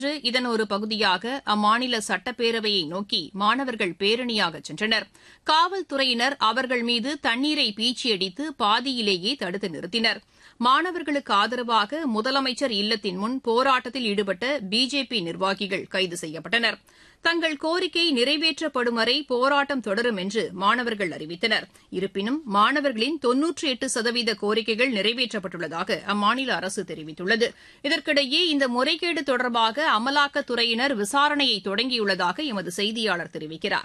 இன்று இதன் ஒரு பகுதியாக அம்மாநில சட்டப்பேரவையை நோக்கி மாணவர்கள் பேரணியாக சென்றனர் காவல்துறையினர் அவர்கள் மீது தண்ணீரை பீச்சியடித்து பாதியிலேயே தடுத்து நிறுத்தினர் மாணவர்களுக்கு ஆதரவாக முதலமைச்சர் இல்லத்தின் முன் போராட்டத்தில் ஈடுபட்ட பிஜேபி நிர்வாகிகள் கைது செய்யப்பட்டனர் தங்கள் கோரிக்கை நிறைவேற்றப்படும் வரை போராட்டம் தொடரும் என்று மாணவர்கள் அறிவித்தனர் இருப்பினும் மாணவர்களின் தொன்னூற்றி எட்டு சதவீத கோரிக்கைகள் நிறைவேற்றப்பட்டுள்ளதாக அம்மாநில அரசு தெரிவித்துள்ளது இதற்கிடையே இந்த முறைகேடு தொடர்பாக அமலாக்கத்துறையினர் விசாரணையை தொடங்கியுள்ளதாக எமது செய்தியாளர் தெரிவிக்கிறார்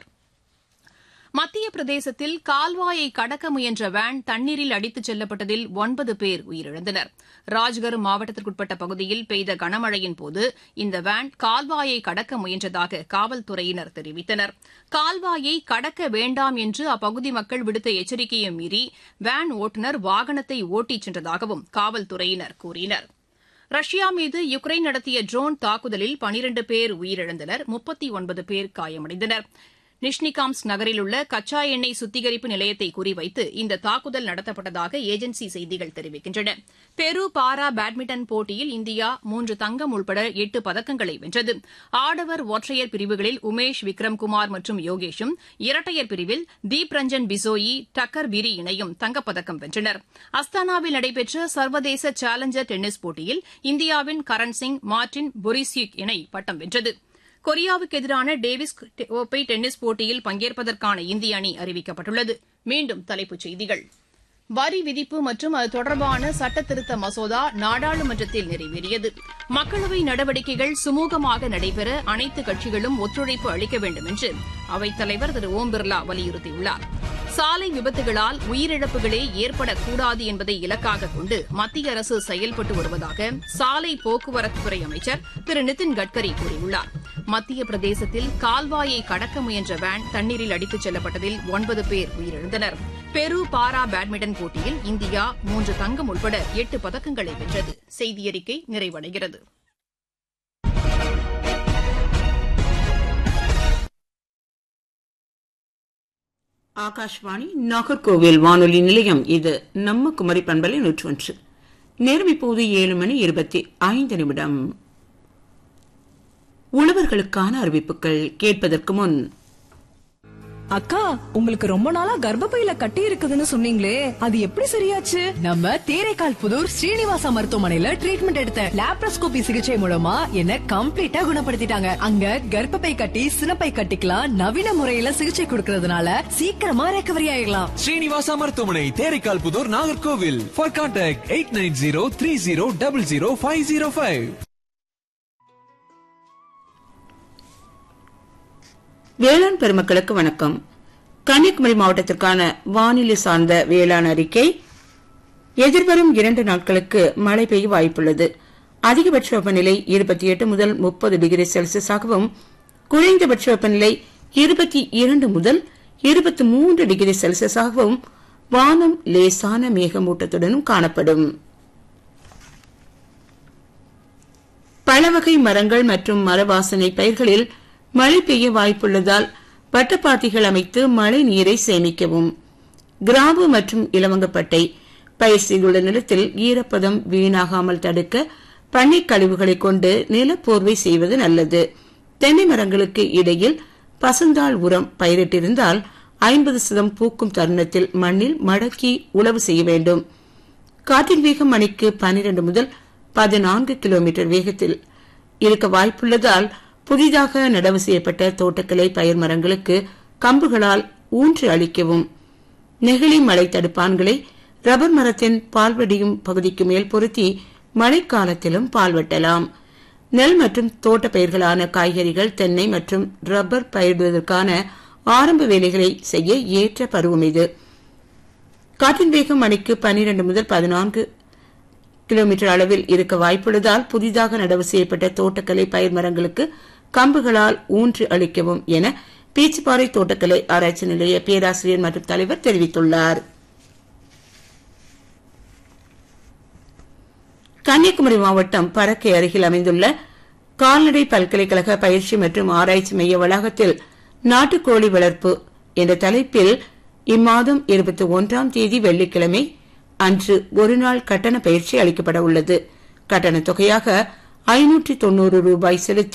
மத்திய பிரதேசத்தில் கால்வாயை கடக்க முயன்ற வேன் தண்ணீரில் அடித்துச் செல்லப்பட்டதில் ஒன்பது பேர் உயிரிழந்தனர் ராஜ்கர் மாவட்டத்திற்குட்பட்ட பகுதியில் பெய்த கனமழையின் போது இந்த வேன் கால்வாயை கடக்க முயன்றதாக காவல்துறையினர் தெரிவித்தனர் கால்வாயை கடக்க வேண்டாம் என்று அப்பகுதி மக்கள் விடுத்த எச்சரிக்கையை மீறி வேன் ஓட்டுநர் வாகனத்தை ஓட்டிச் சென்றதாகவும் காவல்துறையினர் கூறினர் ரஷ்யா மீது யுக்ரைன் நடத்திய ட்ரோன் தாக்குதலில் பனிரண்டு பேர் உயிரிழந்தனர் முப்பத்தி ஒன்பது பேர் காயமடைந்தனர் நிஷ்னிகாம்ஸ்க் நகரில் உள்ள கச்சா எண்ணெய் சுத்திகரிப்பு நிலையத்தை குறிவைத்து இந்த தாக்குதல் நடத்தப்பட்டதாக ஏஜென்சி செய்திகள் தெரிவிக்கின்றன பெரு பாரா பேட்மிண்டன் போட்டியில் இந்தியா மூன்று தங்கம் உள்பட எட்டு பதக்கங்களை வென்றது ஆடவர் ஒற்றையர் பிரிவுகளில் உமேஷ் விக்ரம்குமார் மற்றும் யோகேஷும் இரட்டையர் பிரிவில் தீப் ரஞ்சன் பிசோயி டக்கர் விரி இணையும் தங்கப்பதக்கம் வென்றனர் அஸ்தானாவில் நடைபெற்ற சர்வதேச சேலஞ்சர் டென்னிஸ் போட்டியில் இந்தியாவின் கரண் சிங் மார்டின் பொரிசியுக் இணை பட்டம் வென்றது கொரியாவுக்கு எதிரான டேவிஸ் கோப்பை டென்னிஸ் போட்டியில் பங்கேற்பதற்கான இந்திய அணி அறிவிக்கப்பட்டுள்ளது மீண்டும் தலைப்புச் செய்திகள் வரி விதிப்பு மற்றும் அது தொடர்பான சட்டத்திருத்த மசோதா நாடாளுமன்றத்தில் நிறைவேறியது மக்களவை நடவடிக்கைகள் சுமூகமாக நடைபெற அனைத்து கட்சிகளும் ஒத்துழைப்பு அளிக்க வேண்டும் என்று அவைத்தலைவர் திரு ஓம் பிர்லா வலியுறுத்தியுள்ளார் சாலை விபத்துகளால் உயிரிழப்புகளே ஏற்படக்கூடாது என்பதை இலக்காக கொண்டு மத்திய அரசு செயல்பட்டு வருவதாக சாலை போக்குவரத்துத்துறை அமைச்சர் திரு நிதின் கட்கரி கூறியுள்ளார் மத்திய பிரதேசத்தில் கால்வாயை கடக்க முயன்ற வேன் தண்ணீரில் அடித்துச் செல்லப்பட்டதில் ஒன்பது பேர் உயிரிழந்தனர் பெரு பாரா பேட்மிண்டன் போட்டியில் இந்தியா மூன்று தங்கம் உள்பட எட்டு பதக்கங்களை வென்றது செய்தியறிக்கை நிறைவடைகிறது ஆகாஷ்வாணி நாகர்கோவில் வானொலி நிலையம் இது நம்ம குமரி பண்பலை நூற்றொன்று நேரம் இப்போது ஏழு மணி இருபத்தி ஐந்து நிமிடம் உழவர்களுக்கான அறிவிப்புகள் கேட்பதற்கு முன் அக்கா உங்களுக்கு ரொம்ப நாளா கர்ப்பப்பையில கட்டி இருக்குதுன்னு சொன்னீங்களே அது எப்படி சரியாச்சு நம்ம தேரைக்கால் புதூர் ஸ்ரீனிவாசா மருத்துவமனையில ட்ரீட்மெண்ட் எடுத்தேன் லாப்ரோஸ்கோபி சிகிச்சை மூலமா என்ன கம்ப்ளீட்டா குணப்படுத்திட்டாங்க அங்க கர்ப்பப்பை கட்டி சினப்பை கட்டிக்கலாம் நவீன முறையில சிகிச்சை கொடுக்கறதுனால சீக்கிரமா ரெக்கவரி ஆயிடலாம் ஸ்ரீனிவாசா மருத்துவமனை Theraikal Puthur Nagercoil for contact eight nine zero three zero double zero five zero five வேளாண் பெருமக்களுக்கு வணக்கம் கன்னியாகுமரி மாவட்டத்திற்கான வானிலை சார்ந்த வேளாண் அறிக்கை எதிர்வரும் இரண்டு நாட்களுக்கு மழை பெய்ய வாய்ப்புள்ளது அதிகபட்ச வெப்பநிலை இருபத்தி எட்டு முதல் முப்பது டிகிரி செல்சியஸாகவும் குறைந்தபட்ச வெப்பநிலை இருபத்தி இரண்டு முதல் இருபத்தி மூன்று டிகிரி செல்சியஸாகவும் வானம் லேசான மேகமூட்டத்துடனும் காணப்படும் பழவகை மரங்கள் மற்றும் மரவாசனை பயிர்களில் மழை பெய்ய வாய்ப்புள்ளதால் வட்டப்பாத்திகள் அமைத்து மழை நீரை சேமிக்கவும் கிராம்பு மற்றும் இலவங்கப்பட்டை பயிர் செய்துள்ள நிலத்தில் ஈரப்பதம் வீணாகாமல் தடுக்க பண்ணை கழிவுகளை கொண்டு நிலப்போர்வை செய்வது நல்லது தென்னை மரங்களுக்கு இடையில் பசுந்தாள் உரம் பயிரிட்டிருந்தால் ஐம்பது சதம் பூக்கும் தருணத்தில் மண்ணில் மடக்கி உழவு செய்ய வேண்டும் காற்றின் வேகம் மணிக்கு பனிரெண்டு முதல் பதினான்கு கிலோமீட்டர் வேகத்தில் இருக்க வாய்ப்புள்ளதால் புதிதாக நடவு செய்யப்பட்ட தோட்டக்கலை பயிர் மரங்களுக்கு கம்புகளால் ஊன்று அளிக்கவும் நெகிழி மழை தடுப்பான்களை ரப்பர் மரத்தின் பால்வடியும் பகுதிக்கு மேல் பொருத்தி மழைக்காலத்திலும் பால் வெட்டலாம் நெல் மற்றும் தோட்ட பயிர்களான காய்கறிகள் தென்னை மற்றும் ரப்பர் பயிரிடுவதற்கான ஆரம்ப வேலைகளை செய்ய ஏற்ற பருவம் இது காற்றின் வேகம் மணிக்கு பனிரெண்டு முதல் பதினான்கு கிலோமீட்டர் அளவில் இருக்க வாய்ப்புள்ளதால் புதிதாக நடவு செய்யப்பட்ட தோட்டக்கலை பயிர் மரங்களுக்கு கம்புகளால் ஊன்று அளிக்கவும் என பீச்சுப்பாறை தோட்டக்கலை ஆராய்ச்சி நிலைய பேராசிரியர் மற்றும் தலைவர் தெரிவித்துள்ளார் கன்னியாகுமரி மாவட்டம் பறக்கை அருகில் அமைந்துள்ள கால்நடை பல்கலைக்கழக பயிற்சி மற்றும் ஆராய்ச்சி மைய வளாகத்தில் நாட்டுக்கோழி வளர்ப்பு என்ற தலைப்பில் இம்மாதம் இருபத்தி ஒன்றாம் தேதி வெள்ளிக்கிழமை அன்று ஒருநாள் கட்டண பயிற்சி அளிக்கப்பட உள்ளது கட்டண தொகையாக ஐநூற்றி தொண்ணூறு ரூபாய் செலுத்தி